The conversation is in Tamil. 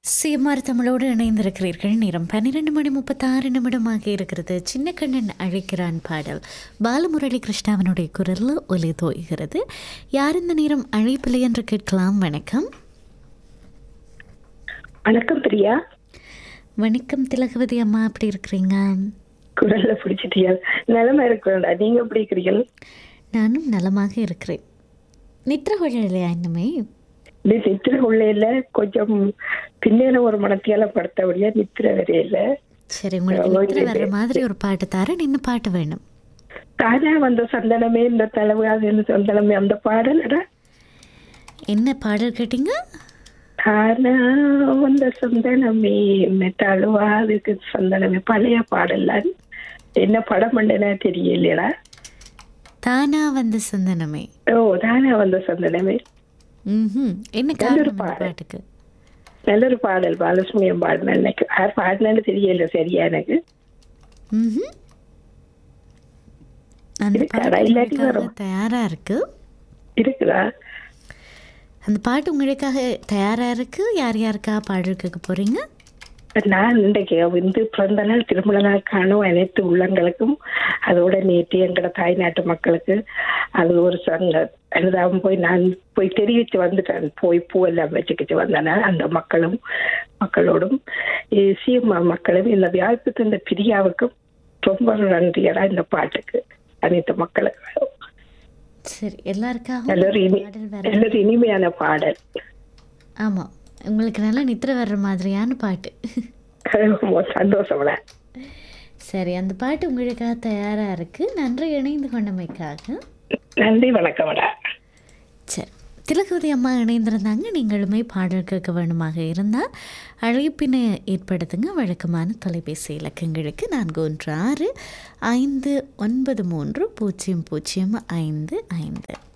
சிஎம்ஆர் தமிழோடு இணைந்திருக்கிறீர்கள் நேரம் பன்னிரெண்டு மணி முப்பத்தாறு நிமிடமாக இருக்கிறது சின்ன கண்ணன் அழைக்கிறான் பாடல் பாலமுரளி கிருஷ்ணாவனுடைய குரலில் ஒலி தோய்கிறது யார் இந்த நேரம் அழைப்பில்லை என்று கேட்கலாம் வணக்கம் வணக்கம் பிரியா வணக்கம் திலகவதி அம்மா எப்படி இருக்கிறீங்க குரல்ல பிடிச்சிட்டியா நிலைமை இருக்கிறா நீங்க எப்படி இருக்கிறீர்கள் நானும் நலமாக இருக்கிறேன் நித்ர இல்லையா இன்னுமே நீ நித்திர உள்ளையில கொஞ்சம் பின்னேன ஒரு மனத்தியால படுத்தபடியா நித்திர வரையில சரி உங்களுக்கு நித்திர வர்ற மாதிரி ஒரு பாட்டு தரேன் என்ன பாட்டு வேணும் தானா வந்த சந்தனமே இந்த தலைவாது சந்தனமே அந்த பாடலடா என்ன பாடல் கேட்டீங்க தானா வந்த சந்தனமே இந்த தழுவாதுக்கு சந்தனமே பழைய பாடல்ல என்ன படம் பண்ணனா தெரியலையடா தானா வந்த சந்தனமே ஓ தானா வந்த சந்தனமே ம்ஹும். என்ன நல்ல ஒரு காரணம் இந்த பாடல். பாட்டுக்கு நல்ல ஒரு பாடல் பாலசுமியம் பாடின எனக்கு யார் பாடினான்னு தெரியல சரியா எனக்கு ம்ஹும். அந்த இருக்கா? பாட்டு இல்லாட்டி உங்களுக்காக வரும். தயாரா இருக்கு இருக்குதா அந்த பாட்டு உங்களுக்காக தயாரா இருக்கு யார் யாருக்கா பாடல் கேட்க போறீங்க நான் இன்றைக்கு வந்து பிறந்த நாள் திருமண நாள் காணும் அனைத்து உள்ளங்களுக்கும் அதோட நேற்று எங்களோட தாய்நாட்டு மக்களுக்கு அது ஒரு சங்க அனுதாபம் போய் நான் போய் தெரிவித்து வந்துட்டேன் போய் பூவெல்லாம் வச்சுக்கிட்டு வந்தேன் அந்த மக்களும் மக்களோடும் சீமா மக்களும் இந்த வியாழத்துக்கு இந்த பிரியாவுக்கும் ரொம்ப நன்றியடா இந்த பாட்டுக்கு அனைத்து மக்களுக்கு சரி எல்லாருக்காகவும் நல்ல ஒரு இனி பாடல் வர நல்ல ஒரு இனிமையான பாடல் ஆமா உங்களுக்கு நல்லா நித்திர வர்ற மாதிரியான பாட்டு சந்தோஷம்டா சரி அந்த பாட்டு உங்களுக்காக தயாரா இருக்கு நன்றி இணைந்து கொண்டமைக்காக நன்றி வணக்கம்டா சரி திலகவதி அம்மா இணைந்திருந்தாங்க நீங்களுமே பாடல் கேட்க வேணுமாக இருந்தால் அழைப்பினை ஏற்படுத்துங்க வழக்கமான தொலைபேசி இலக்கங்களுக்கு நான்கு ஒன்று ஆறு ஐந்து ஒன்பது மூன்று பூஜ்ஜியம் பூஜ்ஜியம் ஐந்து ஐந்து